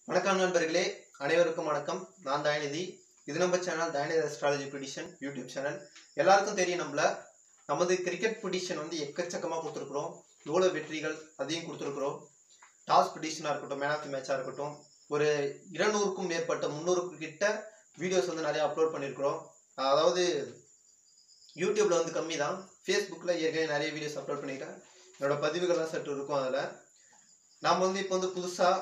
வணக்கம் நண்பர்களே அனைவருக்கும் வணக்கம் நான் தயநிதி இது நம்ம channel Dayanidhi astrology prediction YouTube channel எல்லாருக்கும் தெரியும் நம்மள நமது கிரிக்கெட் ப்ரிடிஷன் வந்து எக்கச்சக்கமாக கொடுத்துருக்குறோம் எவ்வளோ வெற்றிகள் அதையும் கொடுத்துருக்குறோம் டாஸ் ப்ரிடிஷனாக இருக்கட்டும் மேன் ஆஃப் தி மேட்சாக இருக்கட்டும் ஒரு இருநூறுக்கும் மேற்பட்ட முந்நூறுக்கு கிட்ட வீடியோஸ் வந்து நிறைய அப்லோட் பண்ணியிருக்கிறோம் அதாவது யூடியூப்ல வந்து கம்மி தான் ஃபேஸ்புக்கில் ஏற்கனவே நிறைய வீடியோஸ் அப்லோட் பண்ணியிருக்கேன் என்னோட பதிவுகள்லாம் சற்று இருக்கும் அதில் நாம் வந்து இப்போ வந்து புதுசாக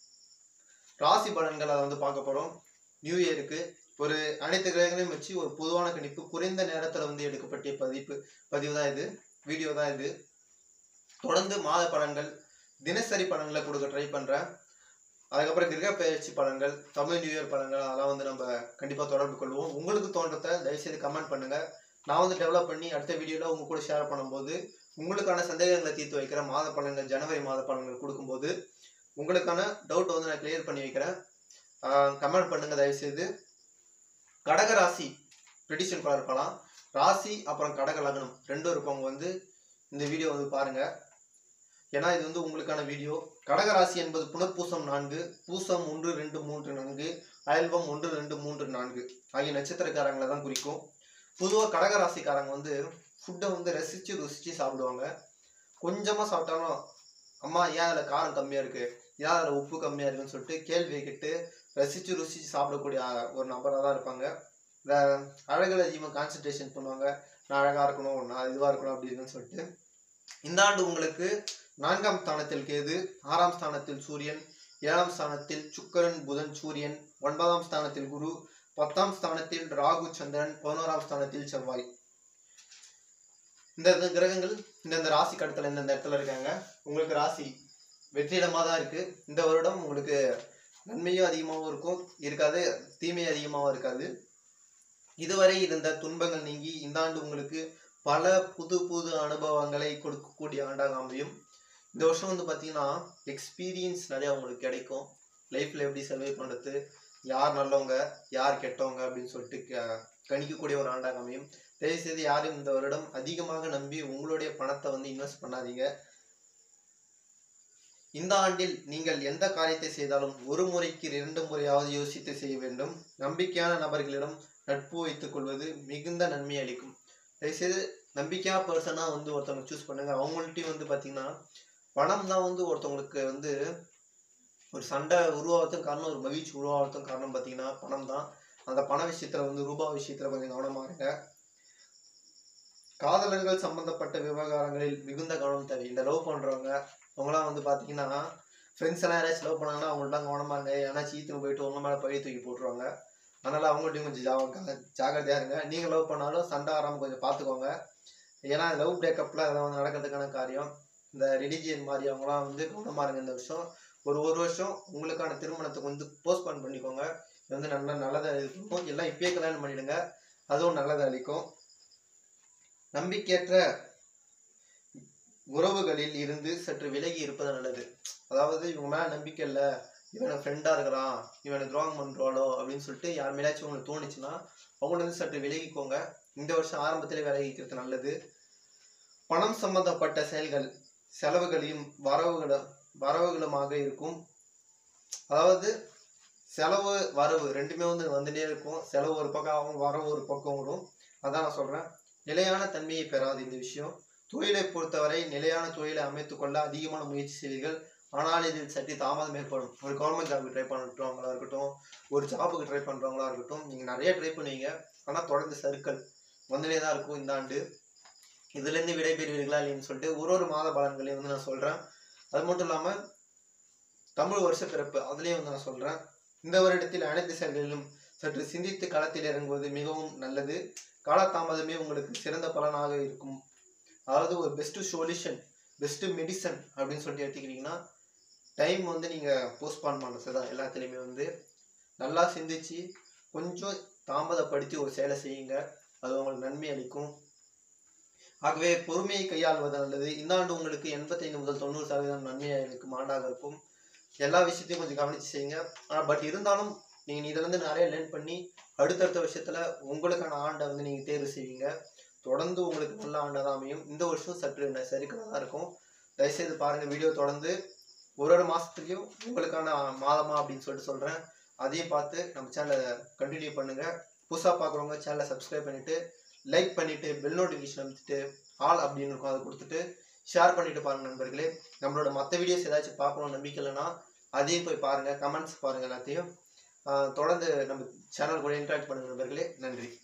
ராசி பலன்கள் அதை வந்து பார்க்க போகிறோம் நியூ இயருக்கு ஒரு அனைத்து கிரகங்களையும் வச்சு ஒரு பொதுவான கணிப்பு குறைந்த நேரத்தில் வந்து எடுக்கப்பட்ட பதிப்பு பதிவு தான் இது வீடியோ தான் இது தொடர்ந்து மாத பலன்கள் தினசரி பலன்களை கொடுக்க ட்ரை பண்ணுறேன் அதுக்கப்புறம் கிரக பயிற்சி பலன்கள் தமிழ் நியூ இயர் பலன்கள் அதெல்லாம் வந்து நம்ம கண்டிப்பாக தொடர்பு கொள்வோம் உங்களுக்கு தோன்றத்தை தயவுசெய்து கமெண்ட் பண்ணுங்கள் நான் வந்து டெவலப் பண்ணி அடுத்த வீடியோவில் உங்க கூட ஷேர் பண்ணும்போது உங்களுக்கான சந்தேகங்களை தீர்த்து வைக்கிற மாத பலன்கள் ஜனவரி மாத பலன்கள் கொடுக்கும்போது உங்களுக்கான டவுட் வந்து நான் கிளியர் பண்ணி வைக்கிறேன் கமெண்ட் பண்ணுங்க தயவுசெய்து கடக ராசி ப்ரெடிஷன் கூட இருக்கலாம் ராசி அப்புறம் கடக லக்னம் ரெண்டும் இருக்கவங்க வந்து இந்த வீடியோ வந்து பாருங்க ஏன்னா இது வந்து உங்களுக்கான வீடியோ கடக ராசி என்பது புனர்பூசம் நான்கு பூசம் ஒன்று ரெண்டு மூன்று நான்கு அயல்வம் ஒன்று ரெண்டு மூன்று நான்கு ஆகிய நட்சத்திரக்காரங்களை தான் குறிக்கும் பொதுவாக கடக ராசிக்காரங்க வந்து ஃபுட்டை வந்து ரசித்து ருசித்து சாப்பிடுவாங்க கொஞ்சமாக சாப்பிட்டாலும் அம்மா ஏன் அதில் காரம் கம்மியாக இருக்குது ஏன் அதில் உப்பு கம்மியாக இருக்குன்னு சொல்லிட்டு கேள்வி கேட்டு ரசித்து ருசித்து சாப்பிடக்கூடிய ஆ- ஒரு நபராக தான் இருப்பாங்க இந்த அழகில் அதிகமாக கான்சன்ட்ரேஷன் பண்ணுவாங்க நான் அழகாக இருக்கணும் நான் இதுவாக இருக்கணும் அப்படி இருக்குன்னு சொல்லிட்டு இந்த ஆண்டு உங்களுக்கு நான்காம் ஸ்தானத்தில் கேது ஆறாம் ஸ்தானத்தில் சூரியன் ஏழாம் ஸ்தானத்தில் சுக்கிரன் புதன் சூரியன் ஒன்பதாம் ஸ்தானத்தில் குரு பத்தாம் ஸ்தானத்தில் ராகு சந்திரன் பதினோராம் ஸ்தானத்தில் செவ்வாய் இந்த இந்த கிரகங்கள் இந்தந்த ராசி கடத்தில் இந்தந்த இடத்துல இருக்காங்க உங்களுக்கு ராசி வெற்றிடமாக தான் இருக்கு இந்த வருடம் உங்களுக்கு நன்மையும் அதிகமாகவும் இருக்கும் இருக்காது தீமை அதிகமாகவும் இருக்காது இதுவரை இருந்த துன்பங்கள் நீங்கி இந்த ஆண்டு உங்களுக்கு பல புது புது அனுபவங்களை கொடுக்கக்கூடிய ஆண்டாக அமையும் இந்த வருஷம் வந்து பார்த்தீங்கன்னா எக்ஸ்பீரியன்ஸ் நிறையா உங்களுக்கு கிடைக்கும் லைஃப்பில் எப்படி சர்வை பண்ணுறது யார் நல்லவங்க யார் கெட்டவங்க அப்படின்னு சொல்லிட்டு க- கணிக்கக்கூடிய ஒரு ஆண்டாக அமையும் தயவுசெய்து யாரும் இந்த வருடம் அதிகமாக நம்பி உங்களுடைய பணத்தை வந்து இன்வெஸ்ட் பண்ணாதீங்க இந்த ஆண்டில் நீங்கள் எந்த காரியத்தை செய்தாலும் ஒரு முறைக்கு இரண்டு முறையாவது யோசித்து செய்ய வேண்டும் நம்பிக்கையான நபர்களிடம் நட்பு வைத்துக் கொள்வது மிகுந்த நன்மை அளிக்கும் தயவுசெய்து நம்பிக்கையான பர்சனாக வந்து ஒருத்தவங்க சூஸ் பண்ணுங்க அவங்கள்ட்டையும் வந்து பார்த்தீங்கன்னா பணம் தான் வந்து ஒருத்தவங்களுக்கு வந்து ஒரு சண்டை உருவாகிறதுக்கு காரணம் ஒரு மகிழ்ச்சி உருவாகிறதுக்கு காரணம் பார்த்தீங்கன்னா பணம் தான் அந்த பண விஷயத்துல வந்து ரூபா விஷயத்துல கொஞ்சம் கவனமா இருங்க காதலர்கள் சம்பந்தப்பட்ட விவகாரங்களில் மிகுந்த கவனம் தேவை இந்த லவ் பண்றவங்க அவங்களாம் வந்து பாத்தீங்கன்னா ஃப்ரெண்ட்ஸ் எல்லாம் யாராச்சும் லவ் பண்ணாங்கன்னா அவங்கள்ட்ட கவனமா இருங்க ஏன்னா சீத்துன்னு போயிட்டு உங்க மேல பழி தூக்கி போட்டுருவாங்க அதனால அவங்கள்ட்டையும் கொஞ்சம் ஜாக ஜாகிரதையா இருங்க நீங்க லவ் பண்ணாலும் சண்டை ஆறாம கொஞ்சம் பார்த்துக்கோங்க ஏன்னா லவ் பிரேக்கப்ல அதெல்லாம் வந்து நடக்கிறதுக்கான காரியம் இந்த ரிலிஜியன் மாதிரி அவங்களாம் வந்து கவனமா இருங்க இந்த வருஷம் ஒரு ஒரு வருஷம் உங்களுக்கான திருமணத்துக்கு வந்து போஸ்ட்போன் பண்ணிக்கோங்க இது வந்து நல்ல நல்லதை இருக்கும் எல்லாம் இப்பயே கல்யாணம் பண்ணிடுங்க அதுவும் நல்லதை அளிக்கும் நம்பிக்கையற்ற உறவுகளில் இருந்து சற்று விலகி இருப்பது நல்லது அதாவது இவங்க மேல நம்பிக்கை இல்லை இவனை ஃப்ரெண்டா இருக்கிறான் இவனை துரோகம் பண்றாளோ அப்படின்னு சொல்லிட்டு யார் மேலாச்சும் உங்களுக்கு தோணுச்சுன்னா அவங்கள வந்து சற்று விலகிக்கோங்க இந்த வருஷம் ஆரம்பத்திலே விலகிக்கிறது நல்லது பணம் சம்பந்தப்பட்ட செயல்கள் செலவுகளையும் வரவுகளும் வரவுகளுமாக இருக்கும் அதாவது செலவு வரவு ரெண்டுமே வந்து வந்துட்டே இருக்கும் செலவு ஒரு பக்கம் ஆகும் வரவு ஒரு பக்கம் வரும் அதான் நான் சொல்றேன் நிலையான தன்மையை பெறாது இந்த விஷயம் தொழிலை பொறுத்தவரை நிலையான தொழிலை அமைத்துக் கொள்ள அதிகமான முயற்சி செய்வீர்கள் ஆனால் இதில் சற்று தாமதம் ஏற்படும் ஒரு கவர்மெண்ட் ஜாபுக்கு ட்ரை பண்ணுறவங்களா இருக்கட்டும் ஒரு ஜாபுக்கு ட்ரை பண்ணுறவங்களா இருக்கட்டும் நீங்கள் நிறைய ட்ரை பண்ணுவீங்க ஆனால் தொடர்ந்து சர்க்கிள் வந்துட்டே தான் இருக்கும் இந்த ஆண்டு இதுலேருந்து விடைபெறுவீர்களா இல்லைன்னு சொல்லிட்டு ஒரு ஒரு மாத பலன்களையும் வந்து நான் சொல்கிறேன் அது மட்டும் இல்லாமல் தமிழ் வருஷ பிறப்பு அதுலேயும் வந்து நான் சொல்கிறேன் இந்த வருடத்தில் அனைத்து செயல்களிலும் சற்று சிந்தித்து களத்தில் இறங்குவது மிகவும் நல்லது காலதாமதமே உங்களுக்கு சிறந்த பலனாக இருக்கும் அதாவது ஒரு பெஸ்ட் சொல்யூஷன் பெஸ்ட் மெடிசன் அப்படின்னு சொல்லிட்டு எடுத்துக்கிட்டிங்கன்னா டைம் வந்து நீங்கள் போஸ்ட்பான் பண்ணுறது தான் எல்லாத்துலேயுமே வந்து நல்லா சிந்திச்சு கொஞ்சம் தாமதப்படுத்தி ஒரு செயலை செய்யுங்க அது உங்களுக்கு நன்மை அளிக்கும் ஆகவே பொறுமையை கையாள்வது நல்லது இந்த ஆண்டு உங்களுக்கு எண்பத்தைந்து முதல் தொண்ணூறு சதவீதம் நன்மையாக இருக்கும் ஆண்டாக இருக்கும் எல்லா விஷயத்தையும் கொஞ்சம் கவனிச்சு செய்யுங்க ஆனால் பட் இருந்தாலும் நீங்கள் இதுல இருந்து நிறைய லேர்ன் பண்ணி அடுத்தடுத்த விஷயத்துல உங்களுக்கான ஆண்டை வந்து நீங்கள் தேர்வு செய்வீங்க தொடர்ந்து உங்களுக்கு நல்ல ஆண்டாக தான் அமையும் இந்த வருஷம் சற்று ந- சறுக்கலாக தான் இருக்கும் தயவுசெய்து பாருங்க வீடியோ தொடர்ந்து ஒரு ஒரு மாதத்துலேயும் உங்களுக்கான மாதமா அப்படின்னு சொல்லிட்டு சொல்கிறேன் அதையும் பார்த்து நம்ம சேனலை கண்டினியூ பண்ணுங்கள் புதுசாக பார்க்குறவங்க சேனலை சப்ஸ்கிரைப் பண்ணிவிட்டு லைக் பண்ணிவிட்டு பெல் நோட்டிஃபிகேஷன் அமைத்துட்டு ஆல் அப்படின்னு இருக்கும் அதை கொடுத்துட்டு ஷேர் பண்ணிட்டு பாருங்க நண்பர்களே நம்மளோட மற்ற வீடியோஸ் ஏதாச்சும் பார்க்கணும் நம்பிக்கை இல்லைன்னா அதையும் போய் பாருங்கள் கமெண்ட்ஸ் பாருங்கள் எல்லாத்தையும் ஆஹ் தொடர்ந்து நம்ம சேனல் கூட இன்ட்ராக்ட் பண்ணுங்க நண்பர்களே நன்றி